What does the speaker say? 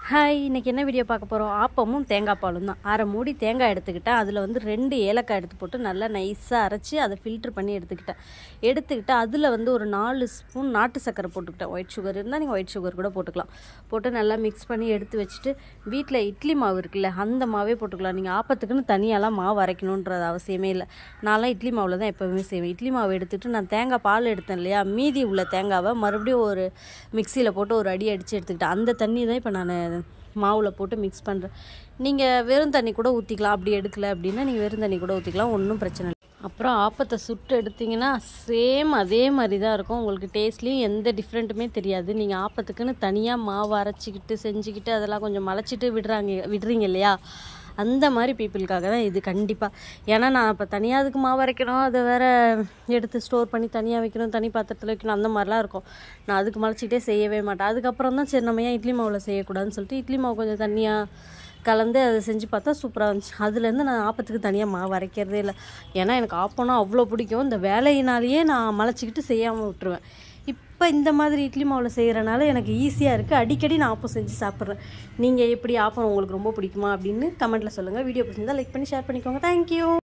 hi இன்னைக்கு என்ன video பார்க்க போகிறோம் ஆப்பமும் தேங்காய் பாலும் தான் அரை மூடி தேங்காய் எடுத்துக்கிட்டேன் அதில் வந்து ரெண்டு ஏலக்காய் எடுத்து போட்டு நல்லா நைஸாக அரைச்சி அதை ஃபில்ட்ரு பண்ணி எடுத்துக்கிட்டேன் எடுத்துக்கிட்டு அதில் வந்து ஒரு நாலு ஸ்பூன் நாட்டு சர்க்கரை போட்டுக்கிட்டேன் ஒயிட் சுகர் இருந்தால் நீங்கள் ஒயிட் சுகர் கூட போட்டுக்கலாம் போட்டு நல்லா மிக்ஸ் பண்ணி எடுத்து வச்சுட்டு வீட்டில் இட்லி மாவு இருக்குல்ல அந்த மாவே போட்டுக்கலாம் நீங்கள் ஆப்பத்துக்குன்னு தனியாலாம் மாவு அரைக்கணுன்றது அவசியமே இல்லை நான்லாம் இட்லி மாவில் தான் எப்போவுமே செய்வேன் இட்லி மாவு எடுத்துகிட்டு நான் தேங்காய் பால் எடுத்தேன் இல்லையா மீதி உள்ள தேங்காவை மறுபடியும் ஒரு மிக்சியில் போட்டு ஒரு அடி அடித்து எடுத்துக்கிட்டேன் அந்த தண்ணி தான் இப்போ நான் மாவில் போட்டு மிக்ஸ் பண்ணுறேன் நீங்கள் வெறும் தண்ணி கூட ஊற்றிக்கலாம் அப்படி எடுக்கல அப்படின்னா நீங்கள் வெறும் தண்ணி கூட ஊற்றிக்கலாம் ஒன்றும் பிரச்சனை இல்லை அப்புறம் ஆப்பத்தை சுட்டு எடுத்தீங்கன்னா சேம் அதே மாதிரி தான் இருக்கும் உங்களுக்கு டேஸ்ட்லேயும் எந்த டிஃப்ரெண்ட்டுமே தெரியாது நீங்கள் ஆப்பத்துக்குன்னு தனியாக மாவு அரைச்சிக்கிட்டு செஞ்சுக்கிட்டு அதெல்லாம் கொஞ்சம் மலைச்சிட்டு விடுறாங்க விடுறீங்க இல்லையா அந்த மாதிரி பீப்புளுக்காக தான் இது கண்டிப்பாக ஏன்னா நான் இப்போ தனியாக அதுக்கு மாவு அரைக்கணும் அதை வேற எடுத்து ஸ்டோர் பண்ணி தனியாக வைக்கணும் தனி பாத்திரத்தில் வைக்கணும் அந்த மாதிரிலாம் இருக்கும் நான் அதுக்கு மலைச்சிக்கிட்டே செய்யவே மாட்டேன் அதுக்கப்புறம் தான் சரி நம்ம ஏன் இட்லி மாவில் செய்யக்கூடாதுன்னு சொல்லிட்டு இட்லி மாவு கொஞ்சம் தண்ணியாக கலந்து அதை செஞ்சு பார்த்தா சூப்பராக இருந்துச்சு அதுலேருந்து நான் ஆப்பத்துக்கு தனியாக மாவு அரைக்கிறதே இல்லை ஏன்னா எனக்கு ஆப்பம்னா அவ்வளோ பிடிக்கும் இந்த வேலையினாலேயே நான் மலைச்சிக்கிட்டு செய்யாமல் விட்டுருவேன் இப்போ இந்த மாதிரி இட்லி மாவில் செய்கிறனால எனக்கு ஈஸியாக இருக்குது அடிக்கடி நான் ஆப்பம் செஞ்சு சாப்பிட்றேன் நீங்கள் எப்படி ஆப்பம் உங்களுக்கு ரொம்ப பிடிக்குமா அப்படின்னு கமெண்ட்டில் சொல்லுங்கள் வீடியோ பிடிச்சிருந்தா லைக் பண்ணி ஷேர் பண்ணிக்கோங்க தேங்க்யூ